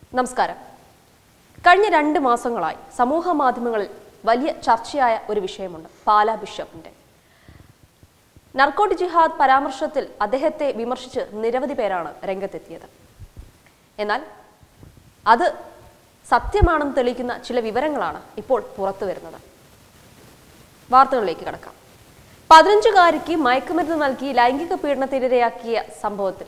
നമസ്കാരം കഴിഞ്ഞ രണ്ട് മാസങ്ങളായി സമൂഹ മാധ്യമങ്ങളിൽ വലിയ ചർച്ചയായ ഒരു വിഷയമുണ്ട് പാലാ ബിഷപ്പിന്റെ നർക്കോട്ട് ജിഹാദ് പരാമർശത്തിൽ അദ്ദേഹത്തെ വിമർശിച്ച് നിരവധി പേരാണ് രംഗത്തെത്തിയത് എന്നാൽ അത് സത്യമാണെന്ന് തെളിയിക്കുന്ന ചില വിവരങ്ങളാണ് ഇപ്പോൾ പുറത്തു വരുന്നത് വാർത്തകളിലേക്ക് കടക്കാം പതിനഞ്ചുകാരിക്ക് മയക്കുമരുന്ന് നൽകി ലൈംഗിക പീഡനത്തിനിരയാക്കിയ സംഭവത്തിൽ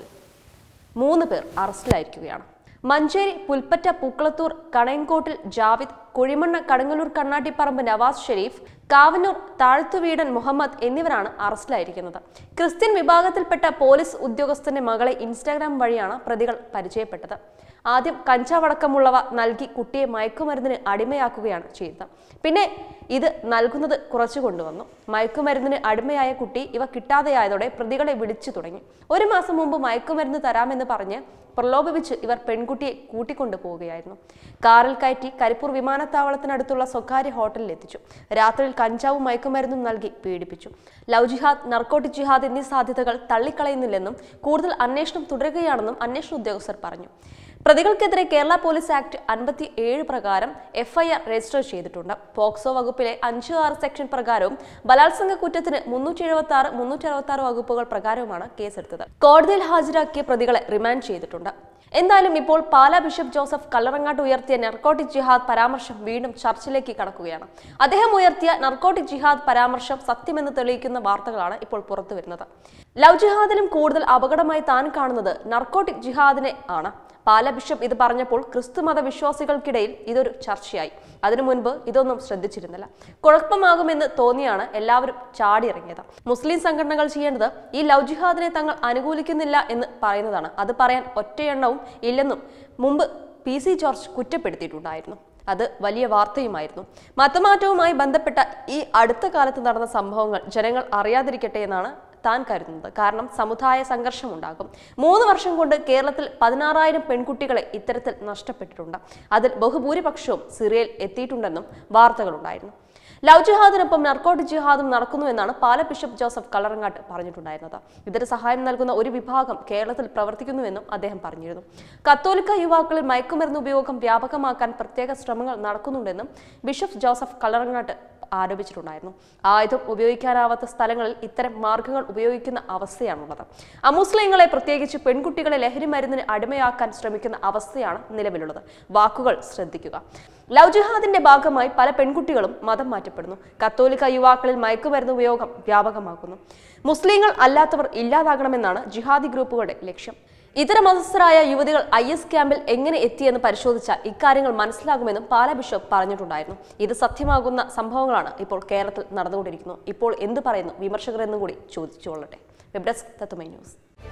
മൂന്ന് പേർ അറസ്റ്റിലായിരിക്കുകയാണ് മഞ്ചേരി പുൽപ്പറ്റ പൂക്കളത്തൂർ കണയങ്കോട്ടിൽ ജാവിദ് കുഴിമണ്ണ കടങ്ങല്ലൂർ കണ്ണാട്ടിപ്പറമ്പ് നവാസ് ഷെരീഫ് കാവന്നൂർ താഴ്ത്തുവീടൻ മുഹമ്മദ് എന്നിവരാണ് അറസ്റ്റിലായിരിക്കുന്നത് ക്രിസ്ത്യൻ വിഭാഗത്തിൽപ്പെട്ട പോലീസ് ഉദ്യോഗസ്ഥന്റെ മകളെ ഇൻസ്റ്റാഗ്രാം വഴിയാണ് പ്രതികൾ പരിചയപ്പെട്ടത് ആദ്യം കഞ്ചാവടക്കമുള്ളവ നൽകി കുട്ടിയെ മയക്കുമരുന്നിന് അടിമയാക്കുകയാണ് ചെയ്തത് പിന്നെ ഇത് നൽകുന്നത് കുറച്ചു കൊണ്ടുവന്നു മയക്കുമരുന്നിന് അടിമയായ കുട്ടി ഇവ കിട്ടാതെയായതോടെ പ്രതികളെ വിളിച്ചു തുടങ്ങി ഒരു മാസം മുമ്പ് മയക്കുമരുന്ന് തരാമെന്ന് പറഞ്ഞ് പ്രലോഭിപ്പിച്ച് ഇവർ പെൺകുട്ടിയെ കൂട്ടിക്കൊണ്ടു പോവുകയായിരുന്നു കാറിൽ കയറ്റി കരിപ്പൂർ വിമാനത്താവളത്തിനടുത്തുള്ള സ്വകാര്യ ഹോട്ടലിൽ എത്തിച്ചു രാത്രിയിൽ കഞ്ചാവും മയക്കുമരുന്നും നൽകി പീഡിപ്പിച്ചു ലവ് ജിഹാദ് നർക്കോട്ടിക് ജിഹാദ് എന്നീ സാധ്യതകൾ തള്ളിക്കളയുന്നില്ലെന്നും കൂടുതൽ അന്വേഷണം തുടരുകയാണെന്നും അന്വേഷണ ഉദ്യോഗസ്ഥർ പറഞ്ഞു പ്രതികൾക്കെതിരെ കേരള പോലീസ് ആക്ട് അൻപത്തി ഏഴ് പ്രകാരം എഫ്ഐആർ രജിസ്റ്റർ ചെയ്തിട്ടുണ്ട് പോക്സോ വകുപ്പിലെ അഞ്ച് ആറ് സെക്ഷൻ പ്രകാരവും ബലാത്സംഗ കുറ്റത്തിന് മുന്നൂറ്റി എഴുപത്തി ആറ് മുന്നൂറ്റി അറുപത്തി ആറ് വകുപ്പുകൾ പ്രകാരവുമാണ് കേസെടുത്തത് കോടതിയിൽ ഹാജരാക്കിയ പ്രതികളെ റിമാൻഡ് ചെയ്തിട്ടുണ്ട് എന്തായാലും ഇപ്പോൾ പാലാ ബിഷപ്പ് ജോസഫ് കല്ലറങ്ങാട്ട് ഉയർത്തിയ നർക്കോട്ടിക് ജിഹാദ് പരാമർശം വീണ്ടും ചർച്ചയിലേക്ക് കടക്കുകയാണ് അദ്ദേഹം ഉയർത്തിയ നർക്കോട്ടിക് ജിഹാദ് പരാമർശം സത്യമെന്ന് തെളിയിക്കുന്ന വാർത്തകളാണ് ഇപ്പോൾ പുറത്തു വരുന്നത് ലവ് ജിഹാദിലും കൂടുതൽ അപകടമായി താൻ കാണുന്നത് നർക്കോട്ടിക് ജിഹാദിനെ ആണ് പാല ബിഷപ്പ് ഇത് പറഞ്ഞപ്പോൾ ക്രിസ്തുമത വിശ്വാസികൾക്കിടയിൽ ഇതൊരു ചർച്ചയായി അതിനു മുൻപ് ഇതൊന്നും ശ്രദ്ധിച്ചിരുന്നില്ല കുഴപ്പമാകുമെന്ന് തോന്നിയാണ് എല്ലാവരും ചാടിയിറങ്ങിയത് മുസ്ലിം സംഘടനകൾ ചെയ്യേണ്ടത് ഈ ലവ് ജിഹാദിനെ തങ്ങൾ അനുകൂലിക്കുന്നില്ല എന്ന് പറയുന്നതാണ് അത് പറയാൻ ഒറ്റയെണ്ണവും ഇല്ലെന്നും മുമ്പ് പി സി ജോർജ് കുറ്റപ്പെടുത്തിയിട്ടുണ്ടായിരുന്നു അത് വലിയ വാർത്തയുമായിരുന്നു മതമാറ്റവുമായി ബന്ധപ്പെട്ട ഈ അടുത്ത കാലത്ത് നടന്ന സംഭവങ്ങൾ ജനങ്ങൾ അറിയാതിരിക്കട്ടെ എന്നാണ് താൻ കരുതുന്നത് കാരണം സമുദായ സംഘർഷമുണ്ടാകും മൂന്ന് വർഷം കൊണ്ട് കേരളത്തിൽ പതിനാറായിരം പെൺകുട്ടികളെ ഇത്തരത്തിൽ നഷ്ടപ്പെട്ടിട്ടുണ്ട് അതിൽ ബഹുഭൂരിപക്ഷവും സിറിയയിൽ എത്തിയിട്ടുണ്ടെന്നും വാർത്തകളുണ്ടായിരുന്നു ലവ് ജിഹാദിനൊപ്പം നർക്കോട്ട് ജിഹാദും നടക്കുന്നുവെന്നാണ് പാല ബിഷപ്പ് ജോസഫ് കളറങ്ങാട്ട് പറഞ്ഞിട്ടുണ്ടായിരുന്നത് ഇതിന് സഹായം നൽകുന്ന ഒരു വിഭാഗം കേരളത്തിൽ പ്രവർത്തിക്കുന്നുവെന്നും അദ്ദേഹം പറഞ്ഞിരുന്നു കത്തോലിക്ക യുവാക്കളിൽ മയക്കുമരുന്ന് ഉപയോഗം വ്യാപകമാക്കാൻ പ്രത്യേക ശ്രമങ്ങൾ നടക്കുന്നുണ്ടെന്നും ബിഷപ്പ് ജോസഫ് കളറങ്ങാട്ട് ആരോപിച്ചിട്ടുണ്ടായിരുന്നു ആയുധം ഉപയോഗിക്കാനാവാത്ത സ്ഥലങ്ങളിൽ ഇത്തരം മാർഗങ്ങൾ ഉപയോഗിക്കുന്ന അവസ്ഥയാണുള്ളത് അമുസ്ലിങ്ങളെ പ്രത്യേകിച്ച് പെൺകുട്ടികളെ ലഹരി മരുന്നിന് അടിമയാക്കാൻ ശ്രമിക്കുന്ന അവസ്ഥയാണ് നിലവിലുള്ളത് വാക്കുകൾ ശ്രദ്ധിക്കുക ലവ് ജിഹാദിന്റെ ഭാഗമായി പല പെൺകുട്ടികളും മതം മാറ്റപ്പെടുന്നു കത്തോലിക്ക യുവാക്കളിൽ മയക്കുമരുന്ന് ഉപയോഗം വ്യാപകമാക്കുന്നു മുസ്ലിങ്ങൾ അല്ലാത്തവർ ഇല്ലാതാകണമെന്നാണ് ജിഹാദി ഗ്രൂപ്പുകളുടെ ലക്ഷ്യം ഇതര മതസ്ഥരായ യുവതികൾ ഐ എസ് ക്യാമ്പിൽ എങ്ങനെ എത്തിയെന്ന് പരിശോധിച്ചാൽ ഇക്കാര്യങ്ങൾ മനസ്സിലാകുമെന്നും പാല ബിഷപ്പ് പറഞ്ഞിട്ടുണ്ടായിരുന്നു ഇത് സത്യമാകുന്ന സംഭവങ്ങളാണ് ഇപ്പോൾ കേരളത്തിൽ നടന്നുകൊണ്ടിരിക്കുന്നു ഇപ്പോൾ എന്ത് പറയുന്നു വിമർശകർ എന്നും കൂടി ചോദിച്ചുകൊള്ളട്ടെ വെബ് ഡെസ്ക് തത്തുമൈ ന്യൂസ്